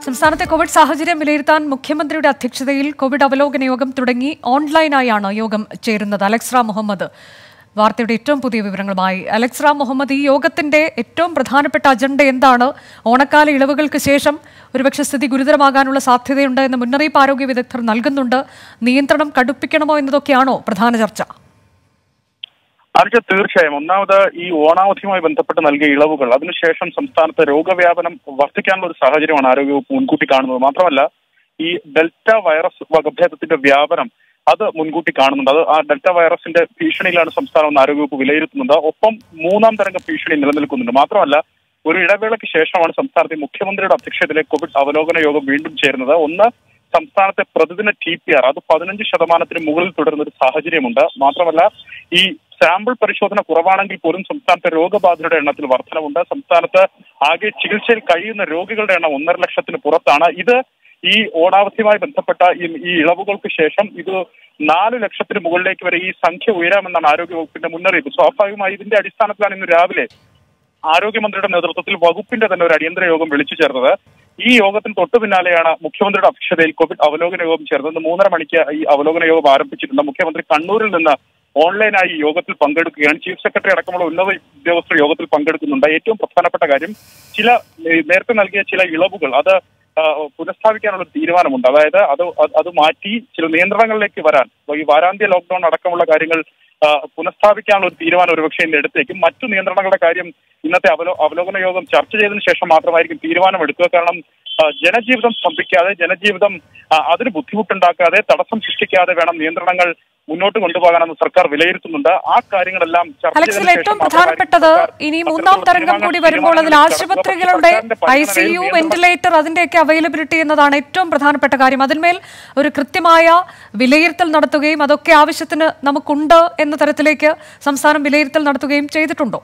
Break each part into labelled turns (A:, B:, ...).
A: സംസ്ഥാനത്തെ കോവിഡ് സാഹചര്യം വിലയിരുത്താൻ മുഖ്യമന്ത്രിയുടെ അധ്യക്ഷതയിൽ കോവിഡ് അവലോകന യോഗം തുടങ്ങി ഓൺലൈനായാണ് യോഗം ചേരുന്നത് അലക്സ്ര മുഹമ്മദ് വാർത്തയുടെ ഏറ്റവും പുതിയ വിവരങ്ങളുമായി അലക്സ്ര മുഹമ്മദ് ഈ യോഗത്തിന്റെ ഏറ്റവും പ്രധാനപ്പെട്ട അജണ്ട എന്താണ് ഓണക്കാല ഇളവുകൾക്ക് ശേഷം ഒരുപക്ഷെ സ്ഥിതി ഗുരുതരമാകാനുള്ള സാധ്യതയുണ്ട് എന്ന മുന്നറിയിപ്പ് ആരോഗ്യ വിദഗ്ധർ നൽകുന്നുണ്ട് നിയന്ത്രണം കടുപ്പിക്കണമോ എന്നതൊക്കെയാണോ പ്രധാന ചർച്ച
B: അനുജ തീർച്ചയായും ഒന്നാമത് ഈ ഓണാവധിയുമായി ബന്ധപ്പെട്ട് നൽകിയ ഇളവുകൾ അതിനുശേഷം സംസ്ഥാനത്ത് രോഗവ്യാപനം വർദ്ധിക്കാനുള്ള ഒരു സാഹചര്യമാണ് ആരോഗ്യവകുപ്പ് മുൻകൂട്ടി കാണുന്നത് മാത്രമല്ല ഈ ഡെൽറ്റ വൈറസ് വകഭേദത്തിന്റെ വ്യാപനം അത് മുൻകൂട്ടി കാണുന്നുണ്ട് അത് ആ ഡെൽറ്റ വൈറസിന്റെ ഭീഷണിയിലാണ് സംസ്ഥാനം എന്ന് ആരോഗ്യവകുപ്പ് വിലയിരുത്തുന്നത് ഒപ്പം മൂന്നാം തരംഗ ഭീഷണി നിലനിൽക്കുന്നുണ്ട് മാത്രമല്ല ഒരു ഇടവേളയ്ക്ക് ശേഷമാണ് സംസ്ഥാനത്തെ മുഖ്യമന്ത്രിയുടെ അധ്യക്ഷതയിലെ കോവിഡ് അവലോകന യോഗം വീണ്ടും ചേരുന്നത് ഒന്ന് സംസ്ഥാനത്തെ പ്രതിദിന ടി പി ആർ അത് പതിനഞ്ച് ശതമാനത്തിന് മുകളിൽ തുടരുന്ന ഒരു സാഹചര്യമുണ്ട് മാത്രമല്ല ഈ സാമ്പിൾ പരിശോധന കുറവാണെങ്കിൽ പോലും സംസ്ഥാനത്തെ രോഗബാധിതരുടെ എണ്ണത്തിൽ വർധനവുണ്ട് സംസ്ഥാനത്ത് ആകെ ചികിത്സയിൽ കഴിയുന്ന രോഗികളുടെ എണ്ണം ഒന്നര ലക്ഷത്തിന് പുറത്താണ് ഇത് ഈ ഓണാവധിയുമായി ബന്ധപ്പെട്ട ഈ ഈ ഇളവുകൾക്ക് ശേഷം ഇത് നാല് ലക്ഷത്തിന് മുകളിലേക്ക് വരെ ഈ സംഖ്യ ഉയരാമെന്നാണ് ആരോഗ്യവകുപ്പിന്റെ മുന്നറിയിപ്പ് സ്വാഭാവികമായി ഇതിന്റെ അടിസ്ഥാനത്തിലാണ് ഇന്ന് രാവിലെ ആരോഗ്യമന്ത്രിയുടെ നേതൃത്വത്തിൽ വകുപ്പിന്റെ തന്നെ ഒരു അടിയന്തര യോഗം വിളിച്ചു ചേർന്നത് ഈ യോഗത്തിന് തൊട്ടു പിന്നാലെയാണ് മുഖ്യമന്ത്രിയുടെ അധ്യക്ഷതയിൽ കോവിഡ് അവലോകന യോഗം ചേർന്നത് ഇന്ന് മൂന്നര മണിക്ക് ഈ അവലോകന യോഗം ആരംഭിച്ചിട്ടുണ്ട് മുഖ്യമന്ത്രി കണ്ണൂരിൽ നിന്ന് ഓൺലൈനായി ഈ യോഗത്തിൽ പങ്കെടുക്കുകയാണ് ചീഫ് സെക്രട്ടറി അടക്കമുള്ള ഉന്നത ഉദ്യോഗസ്ഥർ യോഗത്തിൽ പങ്കെടുക്കുന്നുണ്ട് ഏറ്റവും പ്രധാനപ്പെട്ട കാര്യം ചില ഏഹ്, നേരത്തെ നൽകിയ ചില ഇളവുകൾ അത് ആ, പുനഃസ്ഥാപിക്കാനുള്ള ഒരു തീരുമാനമുണ്ട് അതായത് അത് അത് അത് മാറ്റി ചില നിയന്ത്രണങ്ങളിലേക്ക് വരാൻ ഈ വാരാന്ത്യ ലോക്ക്ഡൌൺ അടക്കമുള്ള കാര്യങ്ങൾ ആ, പുനഃസ്ഥാപിക്കാനുള്ള ഒരു തീരുമാനം ഒരുപക്ഷെ ഇന്ന് എടുത്തേക്കും മറ്റു നിയന്ത്രണങ്ങളുടെ കാര്യം ഇന്നത്തെ അവലോ അവലോകന യോഗം ചർച്ച ചെയ്തതിനു ശേഷം മാത്രമായിരിക്കും തീരുമാനം എടുക്കുക കാരണം ആ, ജനജീവിതം സ്തംഭിക്കാതെ ജനജീവിതം ആ, അതിന് ബുദ്ധിമുട്ടുണ്ടാക്കാതെ തടസ്സം സൃഷ്ടിക്കാതെ വേണം നിയന്ത്രണങ്ങൾ മുന്നോട്ട് കൊണ്ടുപോകാനെന്ന് സർക്കാർ വിലയിരുത്തുന്നുണ്ട് ആ കാര്യങ്ങളെല്ലാം ചർച്ച
A: അലക്സിൽ
B: ചെയ്തതിനു
A: ഏറ്റവും
B: ശേഷം മാത്രമായിരിക്കും
A: പ്രധാനപ്പെട്ടത്
B: സർക്കാർ
A: ഇനി
B: അത്തരത്തിലുള്ള
A: മൂന്നാം തരംഗം
B: തീരുമാനങ്ങൾ
A: കൂടി വരുമ്പോൾ അതിൽ
B: തീരുമാനങ്ങൾ
A: ആശുപത്രികളുടെ
B: സർക്കാരിന്റെ
A: ഐ സി യു
B: പരിഗണനയിൽ
A: വെന്റിലേറ്റർ അതിന്റെയൊക്കെ അവൈലബിലിറ്റി എന്നതാണ് ഏറ്റവും പ്രധാനപ്പെട്ട കാര്യം അതിന്മേൽ ഒരു കൃത്യമായ വിലയിരുത്തൽ നടത്തുകയും അതൊക്കെ ആവശ്യത്തിന് നമുക്കുണ്ട് എന്ന തരത്തിലേക്ക് സംസ്ഥാനം വിലയിരുത്തൽ നടത്തുകയും ചെയ്തിട്ടുണ്ടോ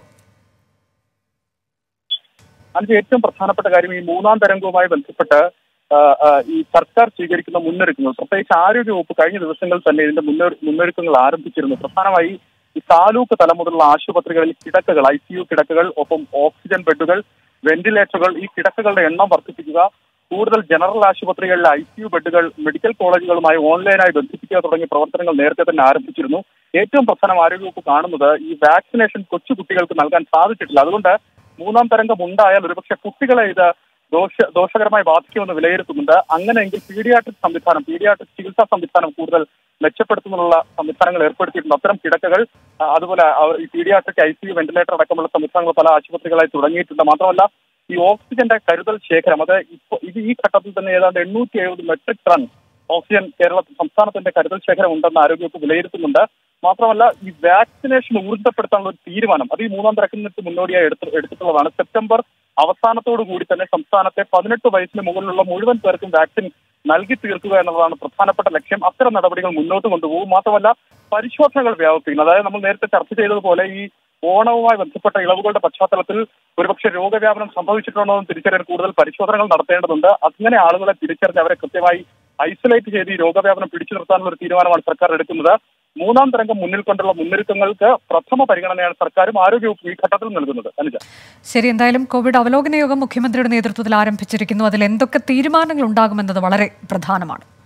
B: അതിന്റെ ഏറ്റവും പ്രധാനപ്പെട്ട കാര്യം ഈ മൂന്നാം തരംഗവുമായി ബന്ധപ്പെട്ട് ആ, ആ, ഈ സർക്കാർ സ്വീകരിക്കുന്ന മുന്നൊരുക്കങ്ങൾ പ്രത്യേകിച്ച് ആരോഗ്യവകുപ്പ് കഴിഞ്ഞ ദിവസങ്ങളിൽ തന്നെ ഇതിന്റെ മുന്നൊരു മുന്നൊരുക്കങ്ങൾ ആരംഭിച്ചിരുന്നു പ്രധാനമായി ഈ താലൂക്ക് തലം മുതലുള്ള ആശുപത്രികളിൽ കിടക്കകൾ ഐ സി യു കിടക്കകൾ ഒപ്പം ഓക്സിജൻ ബെഡുകൾ വെന്റിലേറ്ററുകൾ ഈ കിടക്കകളുടെ എണ്ണം വർദ്ധിപ്പിക്കുക കൂടുതൽ ജനറൽ ആശുപത്രികളിലെ ഐ സി യു ബെഡുകൾ മെഡിക്കൽ കോളേജുകളുമായി ഓൺലൈനായി ബന്ധിപ്പിക്കുക തുടങ്ങിയ പ്രവർത്തനങ്ങൾ നേരത്തെ തന്നെ ആരംഭിച്ചിരുന്നു ഏറ്റവും പ്രധാനം ആരോഗ്യവകുപ്പ് കാണുന്നത് ഈ വാക്സിനേഷൻ കൊച്ചു കുട്ടികൾക്ക് നൽകാൻ സാധിച്ചിട്ടില്ല അതുകൊണ്ട് മൂന്നാം തരംഗം ഉണ്ടായാൽ ഒരുപക്ഷെ കുട്ടികളെ ഇത് ദോഷ ദോഷകരമായി ബാധിക്കുമെന്ന് വിലയിരുത്തുന്നുണ്ട് അങ്ങനെയെങ്കിൽ പീഡിയാട്രിക് സംവിധാനം പീഡിയാട്രിക് ചികിത്സാ സംവിധാനം കൂടുതൽ മെച്ചപ്പെടുത്തുന്നതിനുള്ള സംവിധാനങ്ങൾ ഏർപ്പെടുത്തിയിട്ടുണ്ട് അത്തരം കിടക്കകൾ ആ, അതുപോലെ ആ, ഈ paediatric I C U ventilator അടക്കമുള്ള സംവിധാനങ്ങൾ പല ആശുപത്രികളായി തുടങ്ങിയിട്ടുണ്ട് മാത്രമല്ല ഈ ഓക്സിജന്റെ കരുതൽ ശേഖരം അത് ഇപ്പൊ ഇത് ഈ ഘട്ടത്തിൽ തന്നെ ഏതാണ്ട് എണ്ണൂറ്റി എഴുപത് മെട്രിക് ടൺ ഓക്സിജൻ കേരള സംസ്ഥാനത്തിന്റെ കരുതൽ ശേഖരം ഉണ്ടെന്ന് ആരോഗ്യവകുപ്പ് വിലയിരുത്തുന്നുണ്ട് മാത്രമല്ല ഈ വാക്സിനേഷൻ ഊർജ്ജപ്പെടുത്താനുള്ള ഒരു തീരുമാനം അത് ഈ മൂന്നാം തരംഗത്തിന് മുന്നോടിയായി എടുത്ത് എടുത്തിട്ടുള്ളതാണ് സെപ്റ്റംബർ അവസാനത്തോടു കൂടി തന്നെ സംസ്ഥാനത്തെ പതിനെട്ട് വയസ്സിന് മുകളിലുള്ള മുഴുവൻ പേർക്കും വാക്സിൻ നൽകി തീർക്കുക എന്നുള്ളതാണ് പ്രധാനപ്പെട്ട ലക്ഷ്യം അത്തരം നടപടികൾ മുന്നോട്ട് കൊണ്ടുപോകും മാത്രമല്ല പരിശോധനകൾ വ്യാപിപ്പിക്കുന്നു അതായത് നമ്മൾ നേരത്തെ ചർച്ച ചെയ്തതുപോലെ ഈ ഓണവുമായി ബന്ധപ്പെട്ട ഇളവുകളുടെ പശ്ചാത്തലത്തിൽ ഒരുപക്ഷെ രോഗവ്യാപനം സംഭവിച്ചിട്ടുണ്ടോ എന്ന് തിരിച്ചറിയാൻ കൂടുതൽ പരിശോധനകൾ നടത്തേണ്ടതുണ്ട് അങ്ങനെ ആളുകളെ തിരിച്ചറിഞ്ഞ് അവരെ കൃത്യമായി ഐസൊലേറ്റ് ചെയ്ത് ഈ രോഗവ്യാപനം പിടിച്ചു നിർത്താനുള്ള ഒരു തീരുമാനമാണ് സർക്കാർ എടുക്കുന്നത് മൂന്നാം തരംഗം മുന്നിൽ കൊണ്ടുള്ള മുന്നൊരുക്കങ്ങൾക്ക് പ്രഥമ പരിഗണനയാണ് സർക്കാരും ആരോഗ്യവകുപ്പും ഈ ഘട്ടത്തിൽ നൽകുന്നത് അനുജ
A: ശരി എന്തായാലും കോവിഡ് അവലോകന യോഗം മുഖ്യമന്ത്രിയുടെ നേതൃത്വത്തിൽ ആരംഭിച്ചിരിക്കുന്നു അതിൽ എന്തൊക്കെ തീരുമാനങ്ങൾ ഉണ്ടാകുമെന്നത് വളരെ പ്രധാനമാണ്